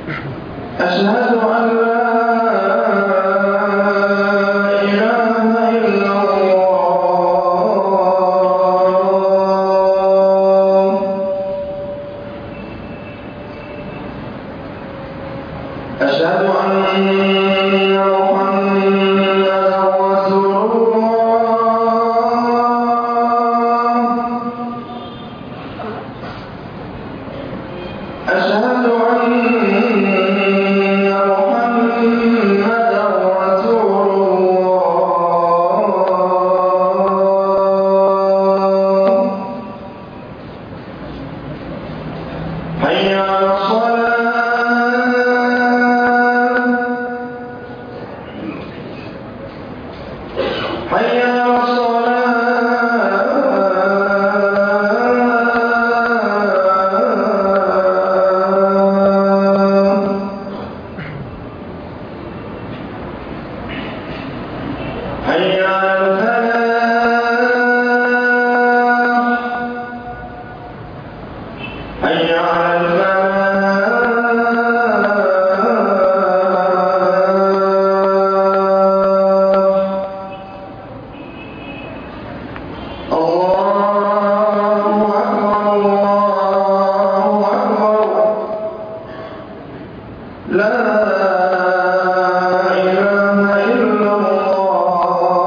أشهد أن لا إله إلا الله أشهد أن محمدا رسول الله أشهد أن محمدا رسول الله حي على الصلاة حي على الصلاة حي على الفلاح حي على الفلاح الله أكبر الله أكبر لا إله إلا الله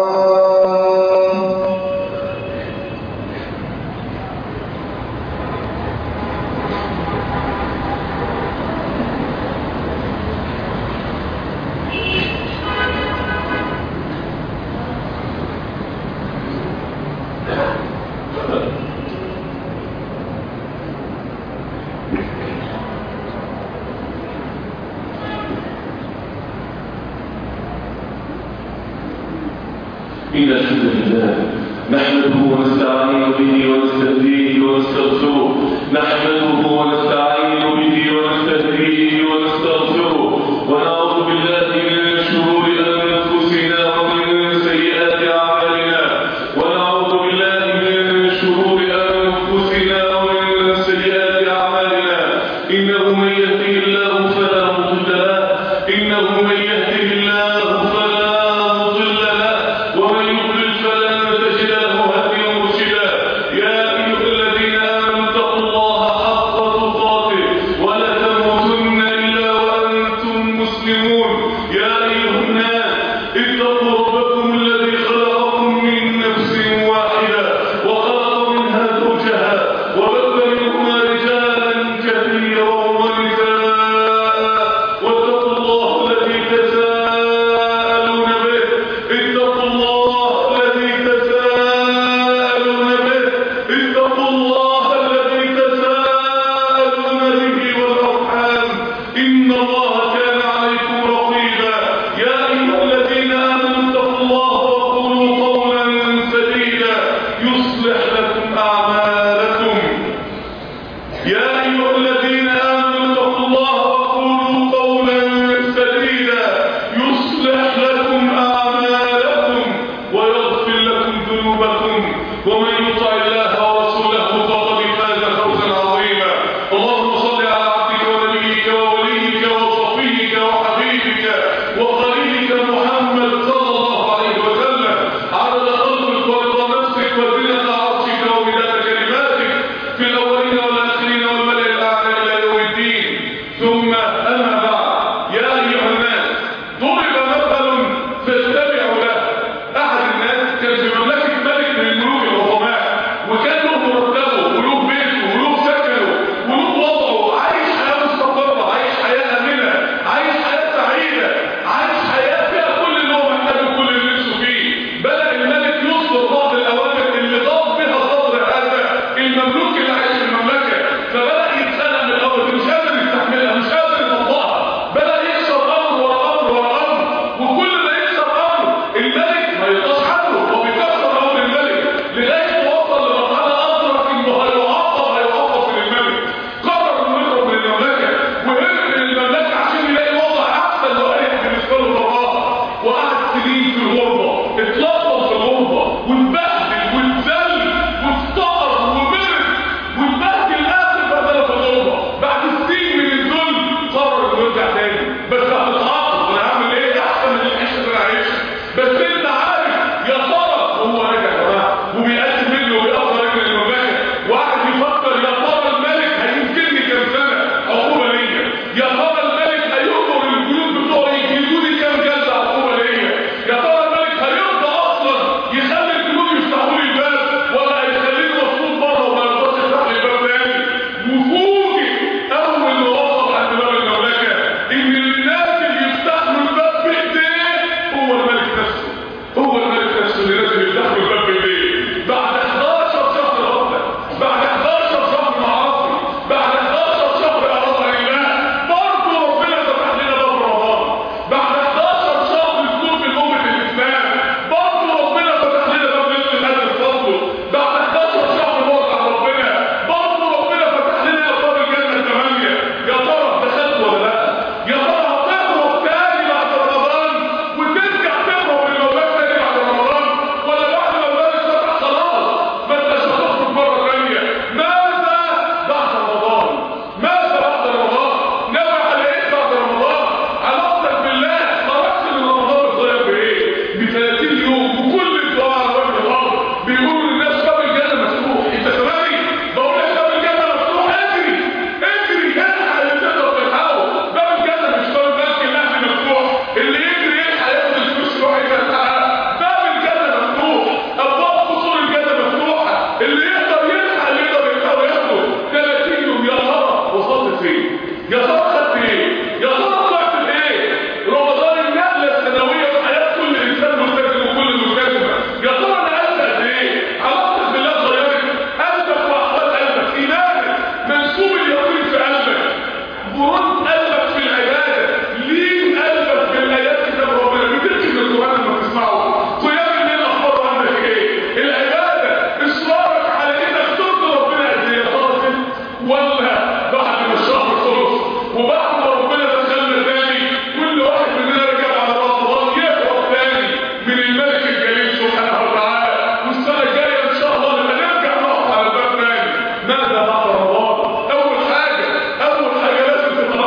إن الحمد لله نحمده ونستعين به ونستهديه ونستغفره نحمده ونستعين به ونستهديه ونستغفره ونعوذ بالله من شرور أنفسنا ومن سيئات أعمالنا ونعوذ بالله من شرور أنفسنا ومن سيئات أعمالنا إنه من يهده الله فلا مضل له إنه من يهده الله فلا مضل له ومن يضلل فلن تجد له هاديا مرشدا يا أيها الذين آمنوا اتقوا الله حق تقاته ولا تموتن إلا وأنتم مسلمون يا أيها الناس اتقوا ربكم الذي خلقكم من نفس واحدة وخلق منها زوجها وبث منهما رجالا كثيرا ونساء واتقوا الله الذي يا ترى خدت ايه يا ترى طلعت بايه رمضان النقله السنويه في حياه كل انسان ملتزم وكل ملتزمه يا ترى نقلت قد ايه علاقتك بالله اتغيرت قلبك واحوال قلبك ايمانك منسوب اليقين في قلبك برد قلبك في العباده لين قلبك بالايات كتاب ربنا بتبكي من القران لما تسمعه قيام الليل اخباره عندك ايه العباده اصرارك على انك ترضي ربنا قد ايه خلاص ولا بعد ما الشهر خلص وبعد ما ربنا دخلنا تاني كل واحد مننا رجع على رمضان يهرب تاني من الملك الجليل سبحانه وتعالى والسنه الجايه ان شاء الله لما نرجع نقف على الباب تاني ماذا بعد رمضان اول حاجه اول حاجه لازم تبقى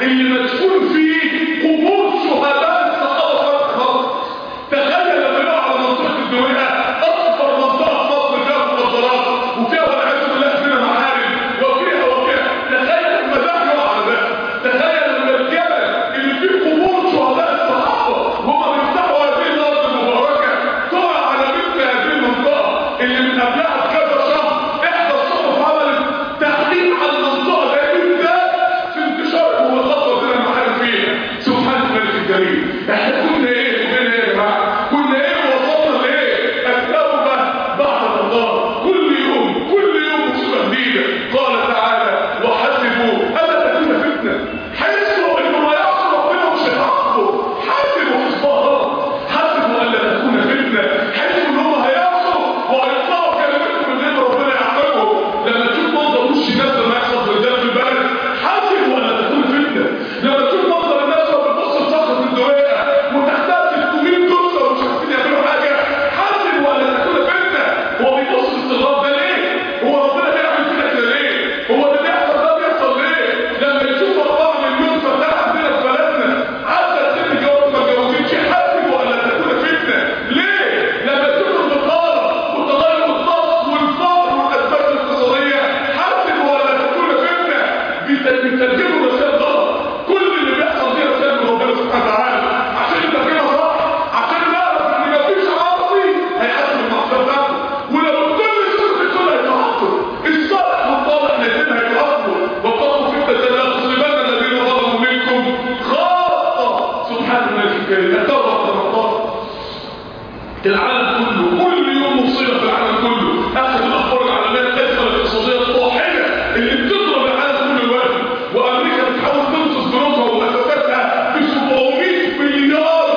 اللي مدفون فيه قبور شهداء الصحابه في مصر تخيل لما يقع على منطقه الدويقه اكبر منطقه في مصر فيها مخدرات وفيها والعياذ بالله فيها محارم وفيها وفيها تخيل المذاق يقع على ده تخيل لما الجبل اللي فيه قبور شهداء الصحابه وهم بيفتحوا هذه الارض المباركه تقع على مثل هذه المنطقه اللي من قبلها بكذا شهر احدى الصحف عملت تحقيق على المنطقه دي بالذات في انتشار المخاطره اللي المحارم فيها سبحان الملك الكريم احنا كنا ايه وبين ايه يا جماعه كنا ايه ووصلنا لايه التوبه بعد الله كل يوم كل يوم مصيبه جديده قال تعالى وحسبوا الا تكون فتنه حسبوا انه ما يعصوا ربنا مش هيعصوا حسبوا حسبها حسبوا الا تكون فتنه حسبوا ان هم هيعصوا وهيطلعوا كلمتهم من غير ربنا يعملهم لما تشوف منظر وش الناس لما يحصل زلزال في البلد حسبوا الا تكون فتنه لما تشوف منظر الناس وهي بتبص لصخره الدويقه وتحتها 600 جثه ومش عارفين يعملوا حاجه حسبوا الا تكون فتنه هو بيبص للصغار ده ليه؟ هو ربنا بيعمل فينا كده ليه؟ هو اللي بيحصل ده بيحصل ليه؟ لما يشوف 4 مليون فتاه عندنا في بلدنا عدى ست جواز ما اتجوزتش حسبوا الا تكون فتنه ليه؟ لما تشوف البطاله وتغير الطقس والفقر والاسباب الاقتصاديه حسبوا الا تكون فتنه بيترجموا رسائل غلط كل اللي بيحصل دي رسائل من ربنا سبحانه وتعالى عشان نترجمها صح عشان نعرف ان مفيش عاصي هيحاسب المعصيه بتاعته ولو كل الشرك كله هيتعاقب الصالح والطالح الاثنين هيتعاقبوا واتقوا فتنه لا تصيبن الذين ظلموا منكم خاصه سبحان الملك الكريم التوبه والرمضان العالم كله كل يوم مصيبه في العالم كله اخر الاخبار العالميه الازمه الاقتصاديه الطاحنه اللي بتضرب العالم كل الوقت وامريكا بتحاول تنقذ بنوكها ومؤسساتها ب 700 مليار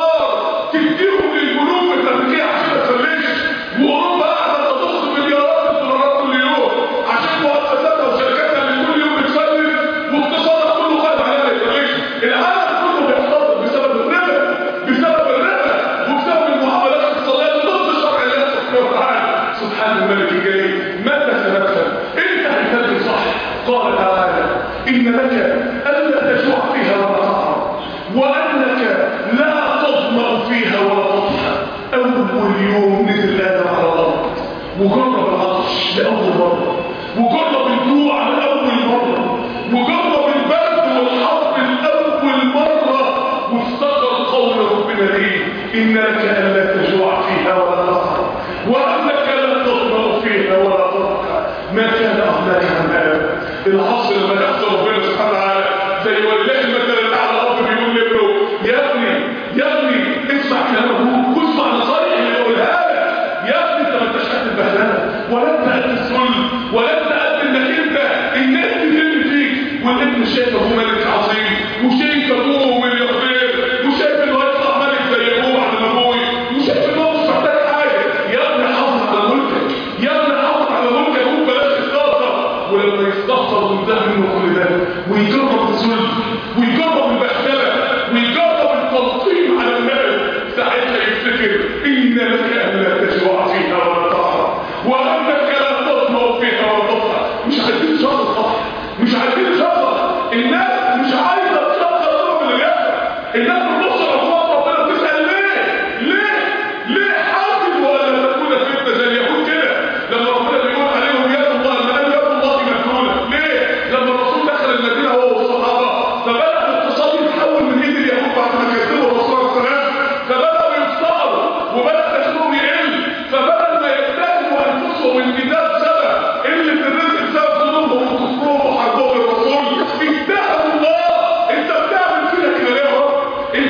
دولار تديهم للبنوك الامريكيه عشان ما تفلسش واوروبا قاعده تضخ مليارات الدولارات كل يوم عشان مؤسساتها وشركاتها اللي كل يوم بتفلس واقتصادها كله خايف عليها ما يتفلسش العالم كله بيحتضر بسبب الربا بسبب الربا وبسبب المعاملات الاقتصاديه اللي ضد شرع الله سبحانه وتعالى سبحان الملك الجليل متى سببت انت هتفكر صح قال تعالى ان لك الا تجوع فيها ولا تعرى وانك لا تظمأ فيها ولا تضحى اول يوم نزل ادم على الارض وجرب العطش لاول مره وجرب الجوع لاول مره وجرب البرد والحر لاول مره وافتكر قول ربنا ايه ان لك الا تجوع فيها ولا تضحى وانك لا تظمأ فيها ولا تضحى ما كان اغناك عن ادم العصر لما يحصل ربنا سبحانه وتعالى زي ولله المثل الاعلى الاب بيقول لابنه يا ابني يا ابني اسمع كلام ابوك واسمع نصايح اللي بقولها لك يا ابني انت ما انتش قد البهدله ولا انت قد الذل ولا انت قد انك انت الناس بترمي فيك والابن شايف ابوه ملك عظيم وشايف ابوه ملياردير وشايف انه هيطلع ملك زي ابوه بعد ما ابوه وشايف انه مش محتاج حاجه يا ابني حافظ على ملكك يا ابني حافظ على ملكك ابوك بلاش تستهتر ولما يستهتر وينتهي منه كل ده ويجرب الذل ويجرب البهدله ويجرب التلطيم على الناس ساعتها يفتكر ان لك الا تجوع فيها ولا تحرى وانك لا تظمأ فيها ولا تضحى مش عايزين شخص صح مش عايزين شخص الناس مش عايزه تشخص الرب اللي بيحصل الناس بتبص على اخوات ربنا بتسال ليه ليه ليه حاسب ولا تكون فتنه زي اليهود كده لما ربنا بيقول عليهم يد الله لما قال يد الله مفتوله ليه لما الرسول دخل المدينه هو والصحابه فبدا الاقتصاد يتحول من ايد اليهود بعد ما كذبوا الرسول عليه السلام فبداوا يفطروا وبدا دخلهم يقل فبدل ما يتهموا انفسهم ان ده بسبب قله الرزق بسبب ذنوبهم وكفرهم وحربهم للرسول اتهموا الله انت بتعمل فينا كده ليه يا رب؟ انت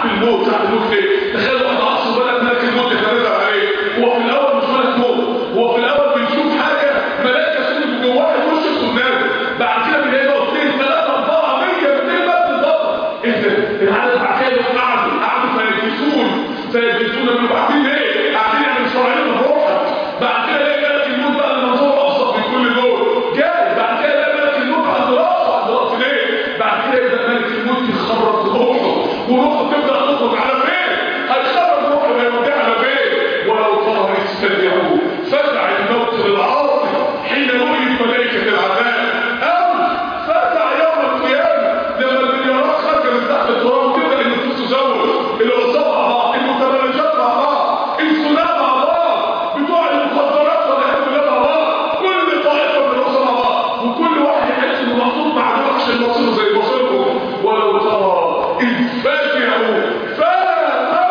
عارف الموت عارف الموت ليه تخيل واحد عصر بلد ملك الموت يتنزل عليه هو في الاول مش ملك موت هو في الاول بنشوف حاجه ملائكه سود جواها يخش السنان بعد كده بنلاقي بقى اثنين ثلاثه اربعه 100 200 بس بالظبط ايه ده العدد بعد كده يقوم قعدوا قعدوا فيلبسون فيلبسون من بعدين ايه قاعدين يعملوا شرعين بروحك بعد كده يلاقي ملك الموت بقى المنظور ابسط من كل دول جاي بعد كده يلاقي ملك الموت عند راسه عند راسه ليه بعد كده يبدا ملك الموت يخرج روحه وروحه تبدا تخرج على فين هيخرج روحه ويوديها على فين ولو ترى يستدعوه فزع الموت للعاصي حين رؤيت ملائكه العذاب او فزع يوم القيامه لما المليارات خارجه من تحت التراب وتبدا النفوس تزود العصابه مع بعض المتبرجات مع بعض السناء مع بعض بتوع المخدرات والحب مع بعض كل طائفه من العصابه مع بعض وكل واحد يحس انه محطوط مع دول عشان مصيره زي مصيرهم ولو ترى اذ فزعوا فلا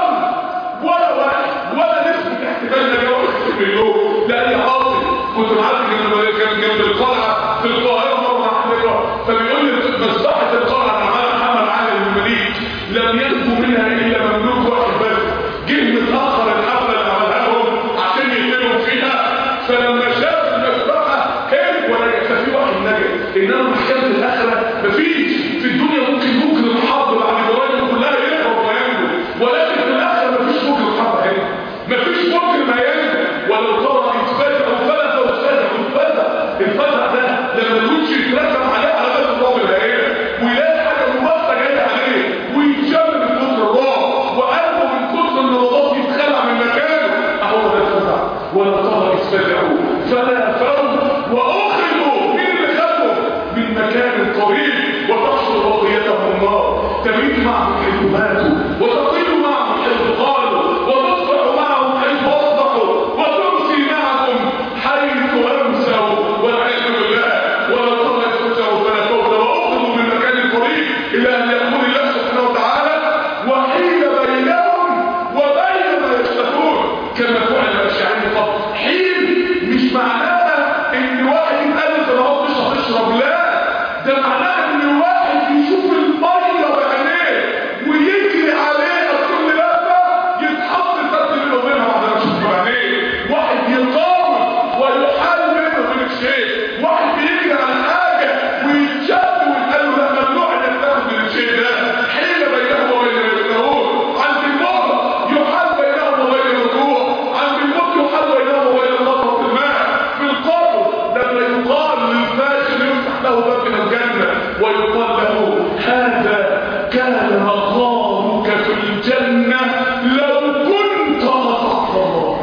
ولا واحد ولا نسبة احتفال تجاوز مليون لأي عاصي كنت معدي جنب كان جنب القلعة في القاهرة مرة على فكرة فبيقول لي مسبحة القلعة اللي عملها محمد علي المليك لم ينجو منها إلا مملوك واحد بس جه متأخر الحفلة اللي عملها لهم عشان يقتلوا فيها فلما شاف المسبحة كان ولا يكفي واحد نجا إنما محكمة الآخرة مفيش في الدنيا ممكن ممكن الحرب بعد جرائم كلها يهرب وينجو ولكن في الآخرة مفيش ممكن الحرب هنا مفيش ممكن ما ينجو ولو ترى إثبات أو فلت أو فلت أو فلت الفزع ده لما الوش يتركب عليه على بس الرعب الهائلة ويلاقي حاجة مبسطة جاية عليه ويتشم من كتر الرعب وقلبه من كتر النبضات يتخلع من مكانه أهو ده الفزع ولو ترى إثباتعوا فلا فوت وأخذوا من اللي خدوا من مكان قريب وتحصل بقيتهم النار تبيت معهم حيث ماتوا وتطير معهم حيث قالوا وتصبح معهم حيث أصبحوا وتمسي معهم حيث أمسوا والعياذ بالله ولا ترى يفتحوا فلا فوت وأخذوا من مكان قريب إلى أن يقول الله سبحانه وتعالى وحيل بينهم وبين ما يشتهون كما فعل الشعير قبل حين مش معناها ان واحد يتقال في الارض مش هتشرب لا ده معناها ان الواحد يشوف الميه بعينيه ويجري عليها كل لفه يتحط تحت اللي وبينها بعد ما يشوف بعينيه واحد يقاوم ويحال بينه وبين الشيء واحد بيجري على حاجه ويتشد ويتقال له لا ممنوع انك تاخد من الشيء ده حيل بينهم وبين ما يشتهون عند الموت يحال بينهم وبين الرجوع عند الموت يحال بينهم وبين النظر في الماء في القبر لما يقال للفاجر يفتح له باب من الجنه ويقال له هذا كان مقامك في الجنه لو كنت اطعت الله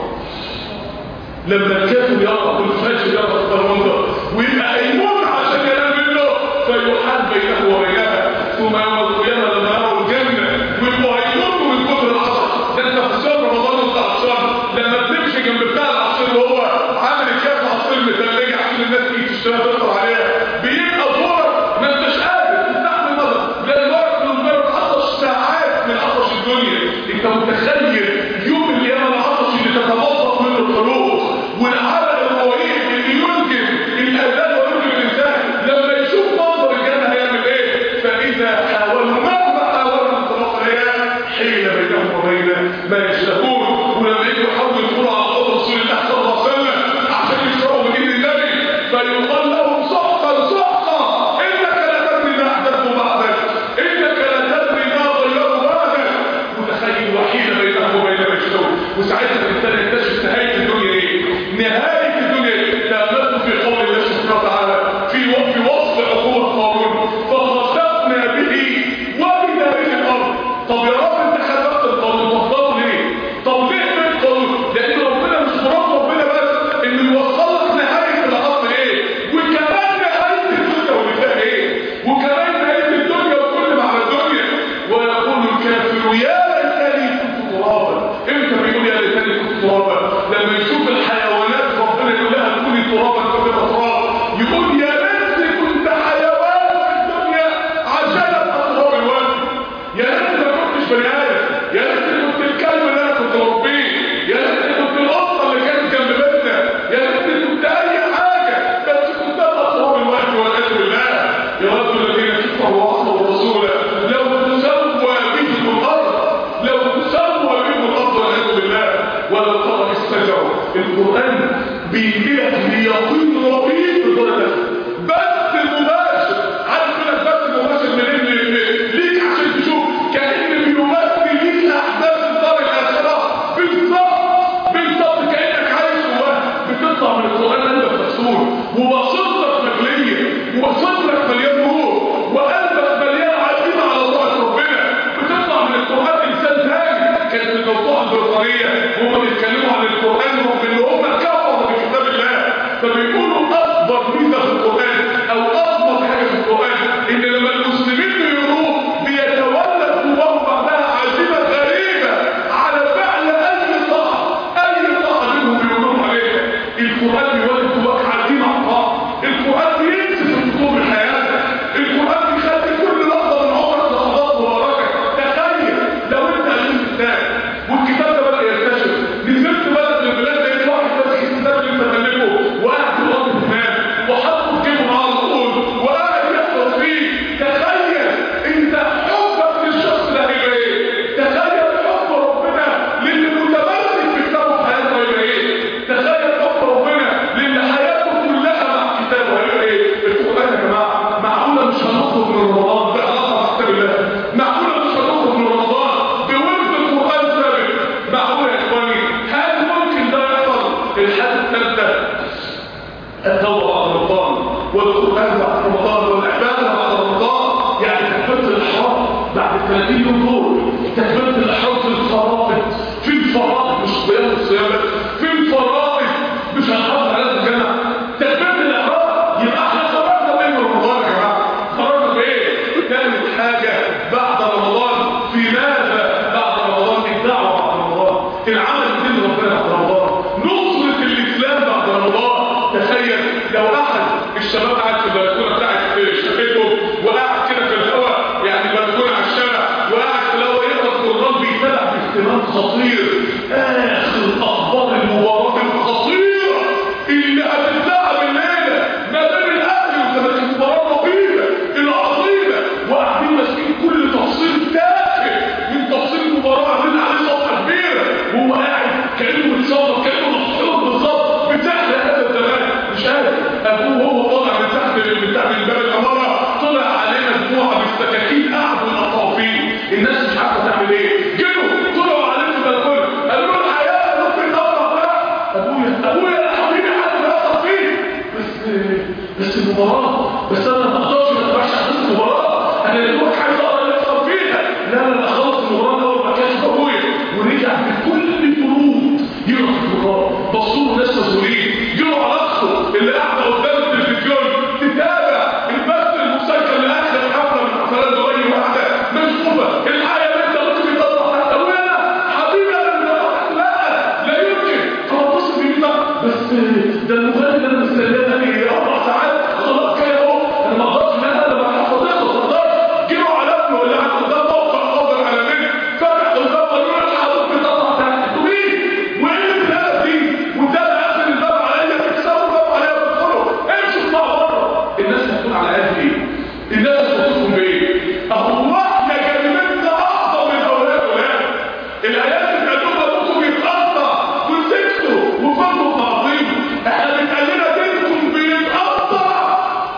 لما الكافر يقرا والفاجر يقرا المنظر ويبقى هيموت عشان ينام منه فيحال بينه وبينها ثم يوم القيامه لما يروا الجنه ويبقوا هيموتوا من كتر العطش ده انت في شهر رمضان وانت عطشان لما بتمشي جنب بتاع العصير وهو عامل كاس عصير متلجه عشان الناس تيجي تشتري تفطر عليها بيبقى زورك ما انتش قادر تستحمل نظر لان الوقت من مجرد عطش ساعات من عطش الدنيا انت متخيل يوم القيامه العطش اللي تتبسط منه القلوب والعرق الرهيب اللي يلجم الاذان ويلجم الانسان لما يشوف منظر الجنه هيعمل ايه فاذا حاولوا مهما حاولوا انطلاق الحياه حيل بينهم وبين ما يشتهون ولما يجوا يحاولوا يدخلوا على قبر رسول الله صلى الله عليه وسلم عشان يشربوا من ايد النبي فيقال لهم سحقا سحقا انك لا تدري ما احدثوا بعدك انك لا تدري ما غيروا بعدك متخيل وحيد بينهم وبين ما يشتهون وساعتها الانسان يكتشف نهايه الدنيا ايه نهايه الدنيا ايه تاملوا في قول الله سبحانه وتعالى في في وصف عقوبه قارون فخسفنا به وبداره الارض طب يا رب انت خلقت القانون طب ليه طب ليه من القانون لان ربنا القران بيديلك اليقين رهيب بالدرجه بس مباشر عارف لك بس مباشر منين ل- ليك عشان تشوف كان بيمثل ليك الاحداث الدار الاخره بالظبط بالظبط كانك عايش جواه بتطلع من القران قلبك مكسور وبصيرتك مغليه وبصيرتك مليان نور وقلبك مليان عزيمه على طاعه ربنا بتطلع من القران انسان تاني كانت الموضوع البريطانيه وهم بيتكلموا عن القران رغم ان هم كفروا بكتاب الله فبيقولوا اكبر ميزه في القران او اكبر حاجه في القران ان لما المسلمين بيقولوه بيتولد جواهم بعدها عزيمه غريبه على فعل اي طاعه اي طاعه منهم بيقولوا عليها القران بيولد جواك عزيمه على الطاعه القران بينسف خطوب الحياه القران بيخلي كل لحظه من عمرك لحظات مباركه تخيل لو انت قدمت كتاب والكتاب ده بدا ينتشر نزلت بلد من البلاد لقيت واحد ماسك الكتاب اللي انت مالكه وقاعد في الارض هناك وحاطه في جيبه معاه الرؤوس وقاعد يحفظ فيه تخيل انت حبك للشخص ده هيبقى ايه تخيل حب ربنا للي متمسك بكتابه في حياته هيبقى ايه تخيل حب ربنا للي حياته كلها مع كتابه هيبقى ايه القران يا جماعه معقوله مش هنخرج من رمضان بعلاقه مع كتاب الله معقوله مش هنخرج من رمضان بورد القران ثابت معقوله يا اخواني هل ممكن ده يحصل الحاله الثالثه التوبه بعد رمضان والقران بعد رمضان والعباده بعد رمضان يعني تكبيره الاحرام بعد 30 يوم دول تكبيره الاحرام في الفرائض في الفرائض مش قيام الصيام بس في الفرائض مش هنحافظ على الجامعه تكبيره الاحرام يبقى احنا خرجنا من رمضان يا جماعه خرجنا بايه؟ ثالث حاجه بعد رمضان في ماذا بعد رمضان الدعوه بعد رمضان العمل بدين ربنا بعد رمضان نصرة الإسلام بعد رمضان تخيل لو أحد الشباب قاعد في البلكونة بتاعت شقته وقاعد كده في الهواء يعني بلكونة على الشارع وقاعد في الهواء يقرأ القرآن بيتابع باهتمام خطير آخر أخبار المباراة الخطيرة اللي هتتلعب الليلة ما بين الأهلي والزمالك المباراة الرهيبة العظيمة وقاعدين ماسكين كل تفصيل تافه من تفصيل المباراة عاملين عليه صفحة كبيرة وهو قاعد كأنه متصور كأنه مصحوب بالظبط بتحت هذا الزمان مش قادر أبوه وهو طالع من تحت من تحت من باب العمارة طلع عليه مجموعة بالسكاكين قعدوا يقطعوا فيه الناس مش عارفة تعمل إيه جروا طلعوا عليه في البلكونة قالوا له الحياة ممكن تقطع بقى أبويا أبويا يا حبيبي حد يقطع فيه بس بس المباراة بس أنا ما أقدرش ما أتبعش أحداث المباراة أنا اللي دوك عايز أقرأ اللي يحصل فيها لا لا لا خلص المباراة أول ما كانش أبويا ورجع بكل البرود يقرأ في المباراة بصوا له ناس مسؤولين جروا على أخته اللي قاعدة قدام التلفزيون تتابع البث المسجل لآخر حفلة من حفلات دبي واحدة مشغوبة الحقيقة اللي أنت ممكن يطلع تحت أبويا لا حبيبي أنا اللي بطلع لا لا يمكن هو بص بيقول بس ده المغني اللي انا مستناه بقالي اربع ساعات خلاص كده اهو انا ما اقدرش ان انا لما حفظته ما اقدرش جيبوا على ابنه اللي قاعد قدام موقع قادر على مين فتح قدام قالوا له الحق بتطلع تحت انتوا مين؟ وايه اللي بتلعب دي؟ وده اللي قافل الباب عليا بتكسروا الباب عليا وتدخلوا امشوا اطلعوا بره الناس هتكون على قد ايه؟ الناس هتوصفهم بايه؟ اهو احنا كلمتنا اعظم من هؤلاء الولاد العيال اللي كانوا ابوكم يتقطع وسكتوا وفضلوا تعظيم احنا بيتقال لنا دينكم بيتقطع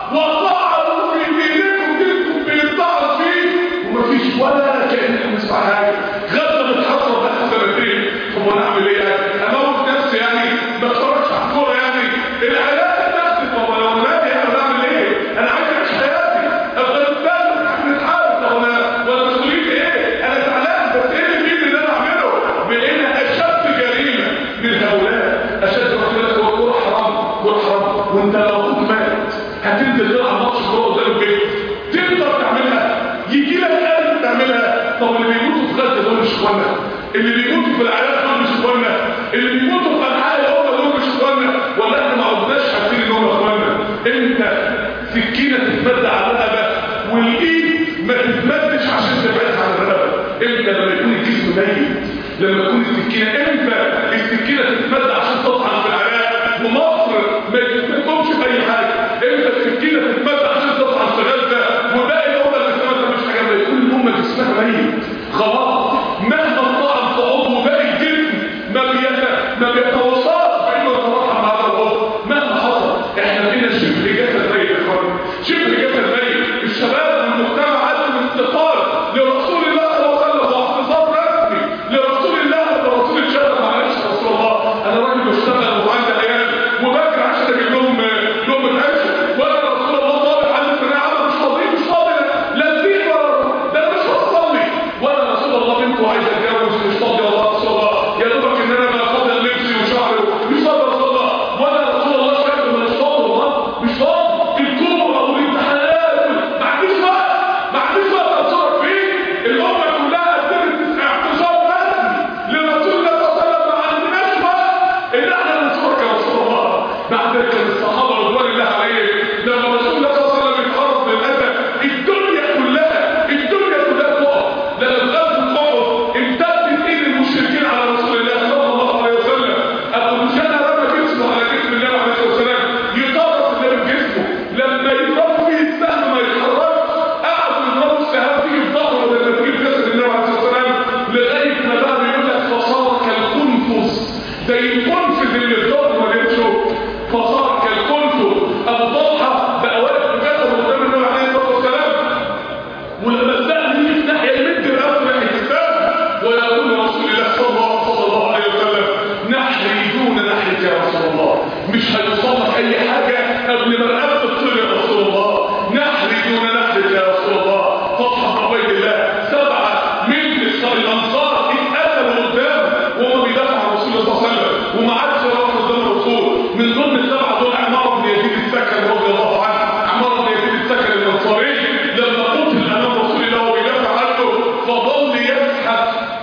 وطعنوا في دينكم دينكم بيتطعن فيه ومفيش ولا كان بنسمع حاجه غدا بتحصل بقى سنتين طب وانا اعمل ايه يعني؟ اموت نفسي يعني ما اتفرجش على الكوره يعني العيال نفسي طب انا ولادي انا بعمل ايه؟ انا عايز اعيش حياتي افغانستان بنتحارب طب انا وانا مسؤوليتي ايه؟ انا زعلان بس ايه اللي في اللي انا اعمله؟ بقينا اشد جريمه من هؤلاء اشد واحد هو الكوره حرام كوره حرام وانت لو اخوك مات هتنزل تلعب ماتش كوره قدام البيت تقدر تعملها يجي لك قلب تعملها طب اللي بيموتوا في غزه دول مش اخوانا اللي بيموتوا في العراق دول مش اخوانا اللي بيموتوا في انحاء اوروبا دول مش اخوانا ولا احنا ما عدناش حاسين ان هم اخوانا انت سكينه تتمد على الرقبه والايد ما تتمدش عشان تبعدها عن الرقبه امتى لما يكون الجسم ميت لما يكون السكينه امتى السكينه تتمد عشان تطعن في العراق ومصر ما تتمدش في اي حاجه امتى السكينه تتمد عشان تطعن في غزه وباقي الامه الاسلاميه مش حاجه ما يكون الامه جسمها ميت خلاص مهما طعن في عضو باقي الجسم ما بيت ما بيتواصلش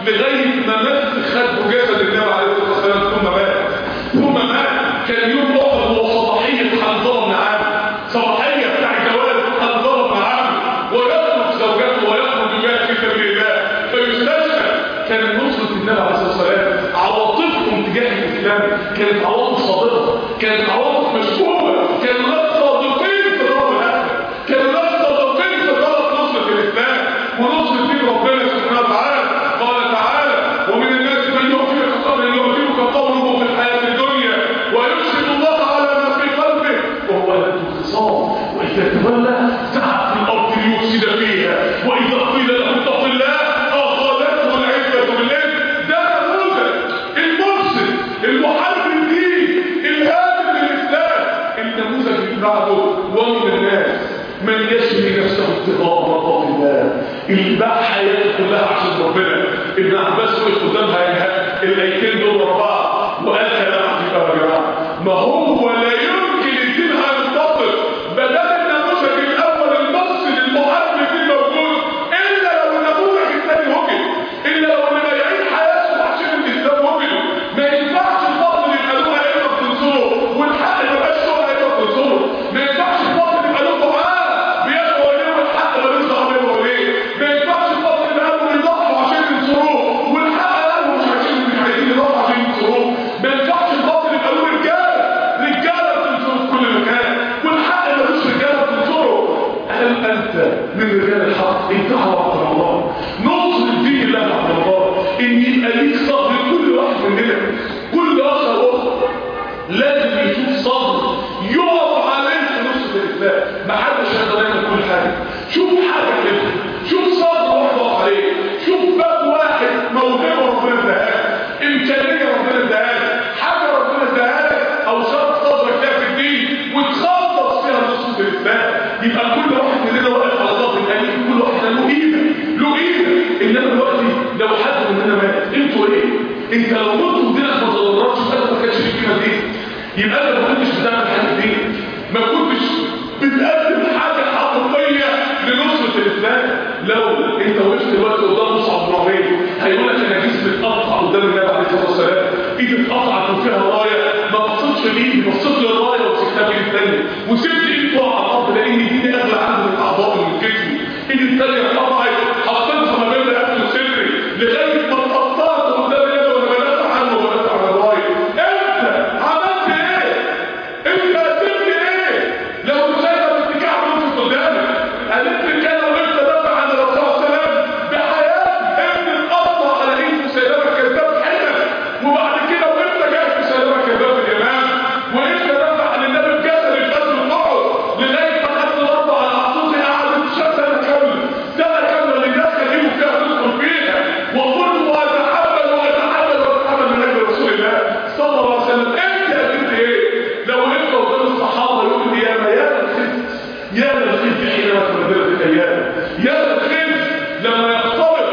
لغايه ما مات خد جسد النبي عليه الصلاه والسلام ثم مات ثم مات كان يوم احد هو صباحيه حنظله بن عامر صباحيه بتاع جواز حنظله بن عامر ويترك زوجته ويخرج بها في سبيل الله فيستشهد كان نصرة النبي عليه الصلاة والسلام عواطفهم تجاه الإسلام كانت عواطف صادقة كانت عواطف مشكوكة كانوا ناس صادقين في طلب الأكل كانوا ناس صادقين في طلب نصرة الإسلام ونصرة دين ربنا سبحانه وتعالى قال تعالى ومن الناس من يؤثر خطابه يؤثرك قوله في الحياة الدنيا ويشهد الله على ما في قلبه وهو أهل الخصام وإذا تولى سعى في الأرض ليفسد فيها وإذا قيل له اتق الله أخذته العزة بالله ده نموذج المفسد المحارب الدين الهادم للإسلام النموذج اللي بعده ومن الناس من يشري نفسه ابتغاء مرضات الله اللي باع حياته كلها عشان ربنا ابن عباس وقف قدامها الايتين دول ورا بعض وقال كلام عجيب قوي يا جماعه ما هو لا يمكن الدين هينتصر بدل النموذج الاول المفسد المحارب الدين موجود الا لو النموذج الثاني وجد الا لو اللي بايعين حياته عشان الاسلام وجد ما ينفعش الفضل يبقى له هيبقى بتنصره والحق ما يبقاش له هيبقى بتنصره ما ينفعش الفضل يبقى له دعاء بيدعوا اليه والحق ما بيظهر بينه وبين ما ينفعش الفضل يبقى له يضحوا عشان ينصروه والحق قالوا مش عايزين مش عايزين يضحوا عشان ينصروه ما ينفعش الفضل يبقى له رجاله رجاله بتنصره في كل مكان والحق ملوش رجاله بتنصره هل انت من رجال الحق انت عبد الله نصر الدين الله عبد الله ان يبقى ليك صبر كل واحد مننا كل اخ واخت لازم يشوف صبر يقف عليه في نصرة الإسلام ما حدش يقدر يعمل كل حاجة شوف حاجة كده شوف صبر واحد يقف عليه شوف باب واحد موهبة ربنا اداها إمكانية ربنا اداها حاجة ربنا اداها أو شرط صبرك فيها في الدين وتخلص فيها نصرة الإسلام يبقى كل واحد مننا واقف على صبر الأليم كل واحد له قيمة له قيمة إنما دلوقتي لو حد مننا مات انتوا إيه؟ انت لو كنت ودينك ما تضررش فانت ما كانش ليك قيمة دي يبقى انت ما كنتش بتعمل حاجه دي ما كنتش بتقدم حاجه حقيقيه لنصره الاسلام لو انت وقفت دلوقتي قدام مصعب بن عمير هيقول لك انا جسمي اتقطع قدام النبي عليه الصلاه والسلام ايدي اتقطعت وفيها رايه ما بصيتش لايدي بصيت للرايه ومسكتها بايدي الثانيه وسبت ايدي تقع على الارض لان ايدي اغلى عندي من اعضاء من جسمي ايدي الثانيه اتقطعت حطيتها ما بين رقبتي وصدري لغايه ما اتقطعت قدام النبي وانا بدافع عنه وبدافع عن الرايه انت عملت ايه؟ انت قدمت ايه؟ لو مسيلة باتكاع وقفت قدامك قالت لي كده وانت دافع عن الرسول صلى الله عليه وسلم بحياتي ابن اتقطع على ايد مسيلمة كذاب حلم وبعد كده وانت جاي مسيلمة كذاب اليمام وانت دافع عن النبي بجسد الغزو النحر لغايه ما خدت الارض على عطوتي قعدت شهر سنه كامله سنه كامله اللي الناس كانوا فيها تدخل فيها وكنت اتحمل واتحمل واتحمل من اجل رسول الله صلى الله عليه وسلم انت قدمت ايه؟ لو انت قدام الصحابه يقول لي يا ما يا الخزي يا الخزي حينما تبدلت الايام يا الخزي لما يختلط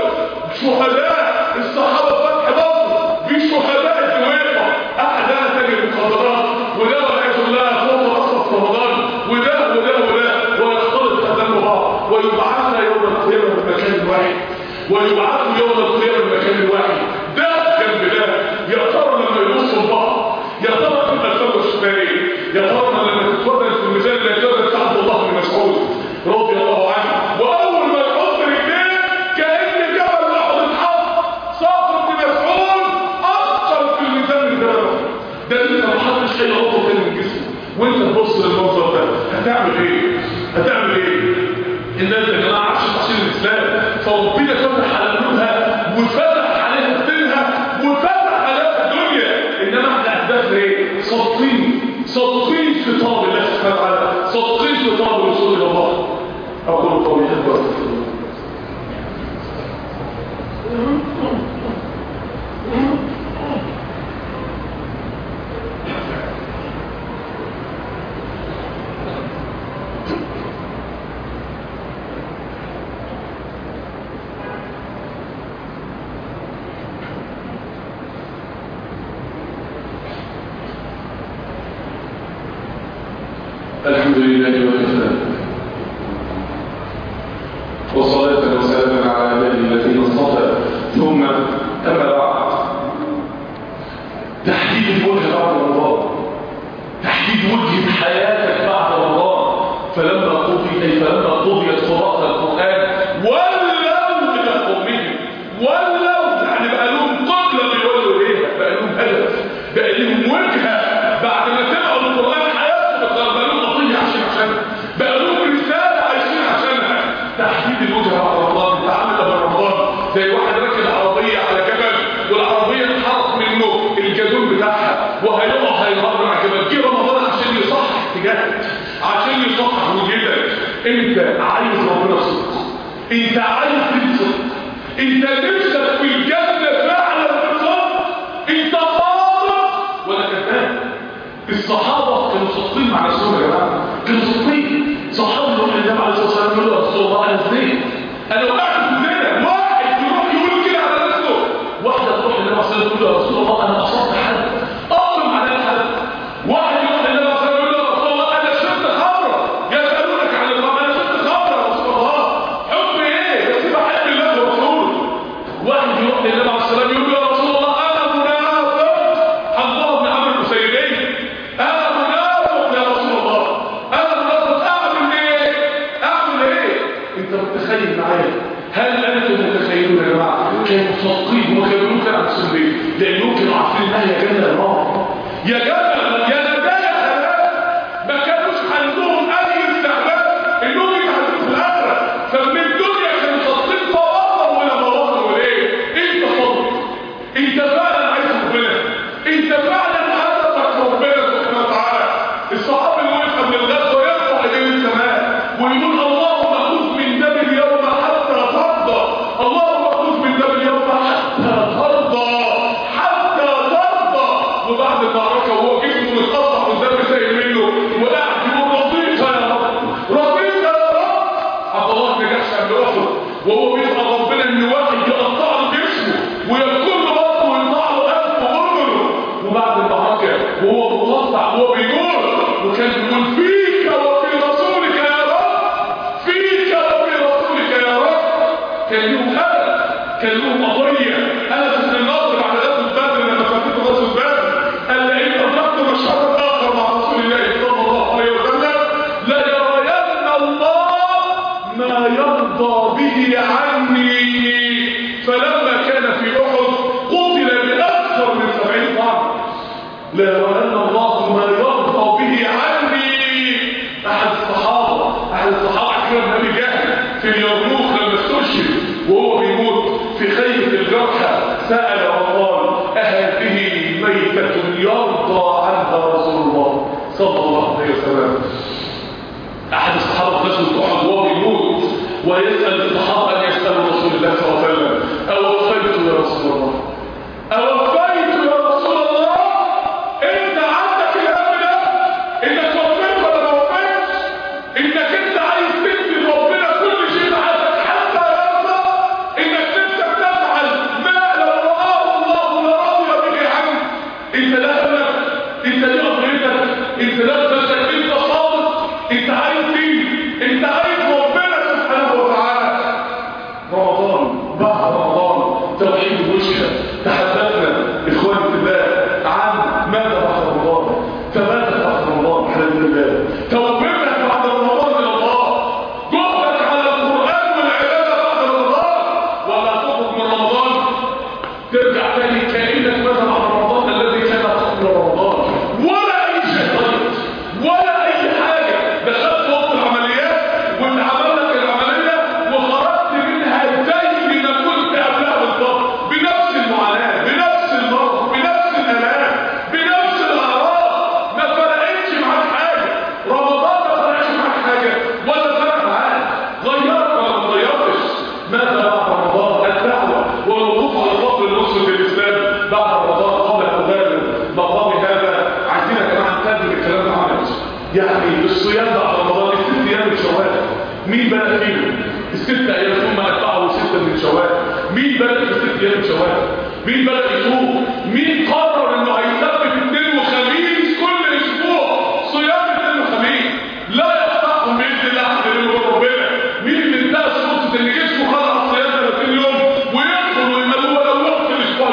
شهداء الصحابه فتح مصر بشهداء الزويقه احدها تجد المخدرات وده والعياذ بالله فوق راسه في رمضان وده وده وده ويختلط قدام بعض ويبعث يوم القيامه في مكان واحد ويبعث يوم القيامه في مكان واحد ده جنب ده يا ترى لما يبصوا لبعض يا ترى تبقى الفرق الشمالي يا ترى لما تتوزن في الميزان اللي يتوزن سعد الله بن مسعود رضي الله عنه واول ما يحط رجليه كان جبل احد اتحط ساقط بن مسعود اثر في الميزان من جبل ده لسه ما حطش اي عضو تاني من جسمه وانت تبص للمنظر ده هتعمل ايه؟ هتعمل ايه؟ الناس يا جماعه عاشت عشان الاسلام فربنا فتح على قلوبها وفتح عليها دينها وفتح عليها الدنيا انما احنا اهدافنا ايه؟ صادقين صادقين في طلب الله سبحانه وتعالى صادقين في طلب رسول الله اقول قولي هذا واستغفر الله الحمد لله وكفى وصلاة وسلاما على عباده الذين اصطفى ثم أما بعد تحديد الوجه بعد رمضان تحديد وجهة حياتك بعد رمضان فلما قضي أي فلما قضيت قراءة القرآن ولوا إلى قومهم ولوا يعني بقى لهم قبلة بيقولوا إليها بقى لهم هدف بقى لهم وجهة بعد ما سمعوا القرآن حياتهم بقى لهم قضية عشان عشان بقى لهم رسالة عايشين عشانها تحديد الوجهة بعد رمضان انت عامل قبل رمضان زي واحد راكب عربية على جبل والعربية اتحرق منه الجدول بتاعها وهيقع هيهرب على الجبل جه رمضان عشان يصحح اتجاهك عشان يصحح وجهك انت عايز ربنا صدق انت عايز صدق انت نفسك في الجنة فعلا بصدق انت صادق ولا كذاب الصحابة كانوا صادقين مع نفسهم يا جماعة كانوا صادقين صحابة يروح للنبي عليه الصلاة والسلام يقول له يا رسول الله أنا زنيت أنا وقعت في الزنا واحد يروح يقول كده على نفسه واحدة تروح للنبي عليه الصلاة والسلام تقول له يا رسول الله أنا أصبت حد أقسم على حد واحد يروح للنبي عليه الصلاة والسلام يقول له يا رسول الله أنا شربت خمرة يسألونك عن الخمر أنا شربت خمرة يا رسول الله حكم إيه؟ بس بحب الله ورسوله واحد يروح للنبي عليه الصلاة والسلام يقول له يا رسول الله أنا منافق حضر بن عمرو الحسيني انا منافق يا رسول الله انا منافق اعمل ايه اعمل ايه انت متخيل معايا هل انتم متخيلون يا جماعه كانوا صادقين وكانوا كانوا عن سنه لانهم كانوا عارفين انها يا جنه يا نار يا جنه يا نداء يا حلال ما كانوش عندهم اي استعداد انهم يتعلموا في الاخره فمن الدنيا كانوا صادقين فوصلوا الى ما وصلوا اليه انت صادق انت فعلا عايز ربنا انت فعلا هدفك ربنا سبحانه وتعالى الصحابي اللي وقف قبل الغزوه يرفع ايديه للسماء ويقول اللهم خذ من دم اليوم حتى ترضى اللهم خذ من دم اليوم حتى ترضى حتى ترضى وبعد المعركه وهو جسمه متقطع والدم سايل منه وقاعد يقول رضيت يا رب رضيت يا رب عبد الله بن جحش قبل احد وهو بيسال ربنا ان واحد يقطع له جسمه ويكون له بطنه ويقطع له انفه واذنه وبعد المعركه وهو مقطع وهو بيقول وكان بيقول فيك وفي رسولك يا رب فيك وفي رسولك يا رب كان لهم هدف كان لهم قضيه انس بن النضر بعد غزوه بدر لما فاتته غزوه بدر قال لئن ادركت مشهد اخر مع رسول الله صلى الله عليه وسلم ليرين الله ما يرضى به عني فلما كان في احد قتل باكثر من سبعين فرد ليرين الله ما يرضى به عني احد الصحابه احد الصحابه كان النبي جاهل في اليرموك لما استشهد وهو بيموت في خيمه الجرحى سال وقال اهذه ميته يرضى عنها رسول الله صلى الله عليه وسلم احد الصحابه في غزوه احد وهو بيموت ويسال الصحابه ان يسالوا رسول الله صلى الله عليه وسلم اوفيت يا رسول الله اوفيت يا رسول الله انت عندك الهم ده انك وفيت ولا ما وفيتش انك انت عايز تدي ربنا كل شيء في حياتك حتى يرضى انك نفسك تفعل ما لو رآه الله لرضي به عنك انت ده همك انت دي قضيتك انت ده نفسك انت صادق انت عايز مين انت عايز ربنا سبحانه وتعالى رمضان بعد رمضان توحيد المشكلة تحدثنا اخواني في الله عن ماذا بعد رمضان فماذا بعد رمضان الحمد لله توبتك بعد رمضان الى الله جهدك على القران والعباده بعد رمضان ولا تخرج من رمضان ترجع تاني كانك ماذا بعد رمضان الذي كان قبل رمضان ولا اي شيء طيب ولا اي حاجه دخلت وقت العمليات واتعمل لك العمليه وخرجت منها زي ما كنت قبلها بالظبط بنفس المعاناه بنفس المرض بنفس الالام بنفس الاعراض ما فرقتش معاك حاجه رمضان ما فرقش معاك حاجه ولا فرق معاك غيرت ولا ما غيرتش ماذا بعد رمضان الدعوه والوقوف على فضل النصر في الاسلام بعد رمضان قبل اغادر مقام هذا عايزين يا جماعه نترجم الكلام ده عملي يعني الصيام بعد رمضان الست ايام من شوال مين بدا فيهم الست ايام ثم اتبعوا سته من شوال مين بدا في الست ايام من شوال مين بدا يصوم مين قرر انه هيثبت اثنين وخميس كل اسبوع صيام اثنين وخميس لا يقطعهم باذن الله عز وجل من ربنا مين اللي انتهى نقطه ان جسمه خلع الصيام 30 يوم ويدخل ويملوه ولو يوم في الاسبوع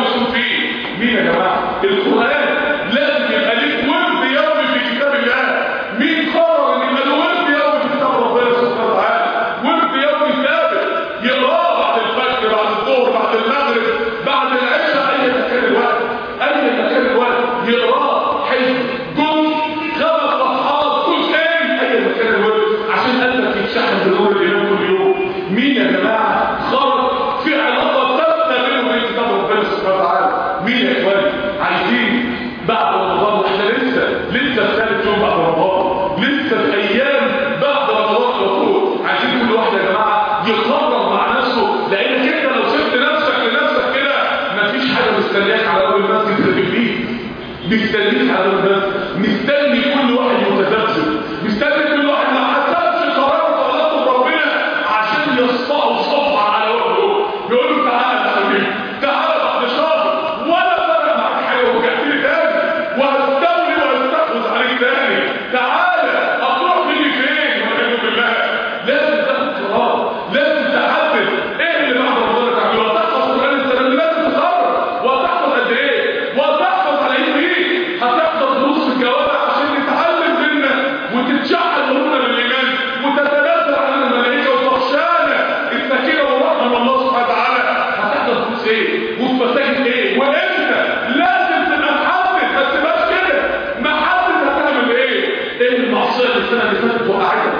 مستنياك على اول المسجد تجيب مستنيك على المسجد مستني كل واحد متذبذب مستني كل واحد ما حسبش قرار طلبه ربنا عشان يصفعوا صفعه على وجهه يقول له تعالى يا حبيبي تعالى بعد شهر ولا فرق معاك حاجه ورجعت لي تاني وهستولي وهستحوذ عليك تاني تعالى هتروح مني فين والعياذ بالله لازم تاخد قرار لازم تحدد ايه اللي بعد ربنا تعمله هتحفظ قران السلام لازم تقرر وهتحفظ قد ايه وهتحفظ على ايه فيه هتحفظ دروس في الجوامع عشان تتعلم منا وتتشحن قلوبنا بالايمان وتتنزل علينا الملائكه وتخشانا السكينه والرحمه من الله سبحانه وتعالى هتحضر دروس ايه وفي مساجد ايه وانت لازم تبقى محدد ما تبقاش كده محدد هتعمل ايه ايه المعصيه اللي السنه اللي فاتت وقعتك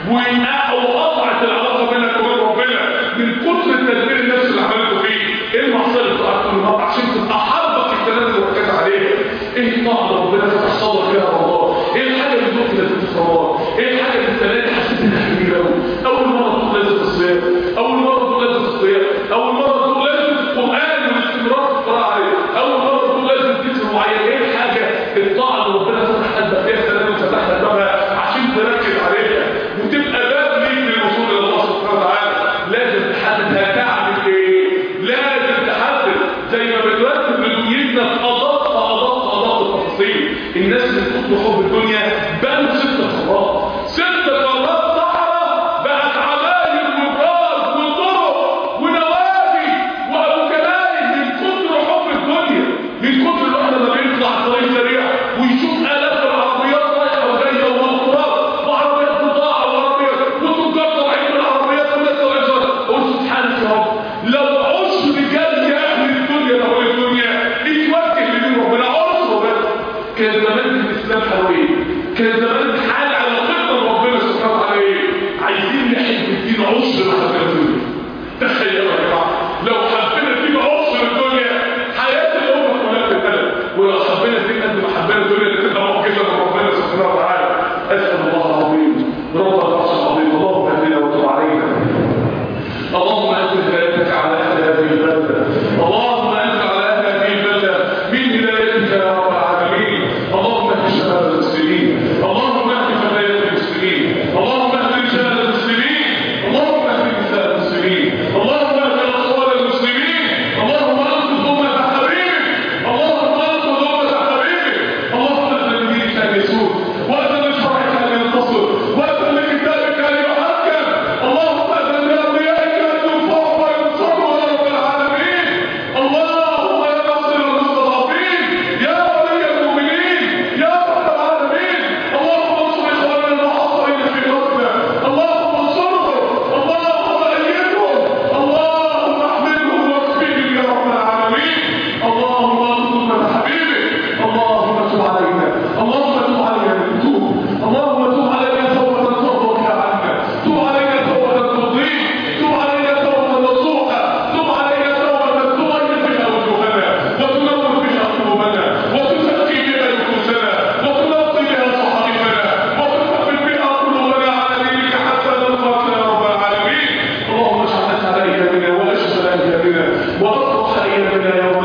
وقطعت العلاقه بينك وبين ربنا من كتر التدبير النفسي اللي عملته فيه ايه المعصيه اللي بتقعد كل مره عشان تبقى حربك الثلاثه اللي ركزت عليها ايه طاعه ربنا فتح صدرك فيها الله ايه الحاجه اللي دقت لذيذ الصلاه ايه الحاجه اللي السنه دي حسيت انها كبيره قوي اول مره تقول لازم الصيام اول مره تقول لازم الصيام اول مره تقول لازم القران والاستمرار في القراءه عليه اول مره تقول لازم ذكر معين ايه الحاجه الطاعه اللي ربنا فتح قلبك فيها السنه دي وفتح لك بابها عشان تركز عليها وتبقى باب ليك للوصول الى الله سبحانه وتعالى لازم تحدد هتعمل ايه لازم تحدد زي ما بنرتب لدنيتنا في ادق ادق ادق التفاصيل الناس اللي بتطلب حب الدنيا بقوا ست قارات ست قارات صحراء بقت عماير وبراز وطرق ونوادي وابو كنائس من كتر حب الدنيا من كتر الواحد لما بيطلع طريق سريع ويشوف الاف العربيات رايحه وجايه ومقطورات وعربيات بضاعه وعربيات وتجار طالعين من العربيات وناس طالعين قول سبحانك يا رب لو عشر بجد يا اهل الدنيا لو الدنيا يتوجه لدين ربنا عشر بس كان زمان الاسلام حلوين كان زمان الحال على خطه ربنا سبحانه وتعالى ايه عايزين نحب الدين عشر محبه الدنيا تخيلوا يا جماعه لو حبينا الدين عشر الدنيا حياه الامه كلها تتقلب ولو حبينا الدين قد ما حبينا الدنيا تبقى معجزه من ربنا سبحانه وتعالى اسال الله العظيم رب العرش العظيم اللهم اهدنا وتب علينا اللهم انزل هدايتك على اهل هذه البلده اللهم انزل على اهل هذه البلده من هدايتك يا رب العالمين اللهم اهد شباب المسلمين اللهم اهد فتيات المسلمين اللهم اهد رجال المسلمين اللهم اهد نساء المسلمين اللهم اهد اطفال المسلمين اللهم انقذ امه حبيبك اللهم انقذ امه حبيبك اللهم اهد لدينك ان يسود واهد لشرعك ان ينتصر واهد لكتابك ان يحكم اللهم اهد لانبيائك ان ينفعوا وينصروا يا رب العالمين اللهم يا ناصر المستضعفين يا ولي المؤمنين يا رب العالمين اللهم انصر اخواننا المحصرين في غزه اللهم انصرهم اللهم ايدهم اللهم احملهم واكفهم يا رب العالمين اللهم انصر من حبيبك اللهم تب علينا اللهم تب علينا من توب اللهم تب علينا توبه ترضى بها عنا تب علينا توبه ترضيك تب علينا توبه نصوحه تب علينا توبه تغير بها وجوهنا وتنور بها قلوبنا وتزكي بها نفوسنا وتنقي بها صحائفنا وتثبت بها قلوبنا على دينك حتى نلقاك يا رب العالمين اللهم اجعلنا على ايامنا واشغل ايامنا واطرح ايامنا يوم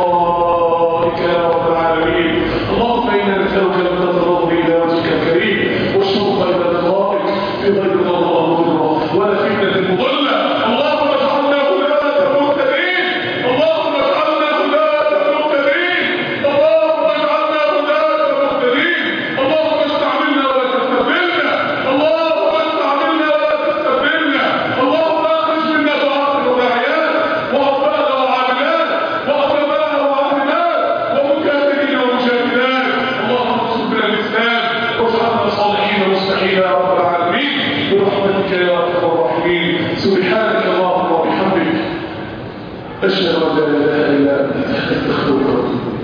لقائك يا رب العالمين اللهم انا نسالك ان تترضى الى وجهك الكريم والشوق الى لقائك في غير ضراء مضره ولا فتنه مضله اللهم اجعلنا هداة مهتدين اللهم اجعلنا هداة مهتدين اللهم اجعلنا هداة مهتدين اللهم استعملنا ولا تستبدلنا اللهم استعملنا ولا تستبدلنا اللهم اخرج منا دعاة وداعيات وعباد وعاملات وأطباء وعاملات ومكاتبين ومجاهدات اللهم انصر بنا الاسلام واجعلنا صالحين مصلحين يا رب العالمين برحمتك يا ارحم الراحمين سبحانك اللهم وبحمدك اشهد ان لا اله الا انت استغفرك واتوب إليك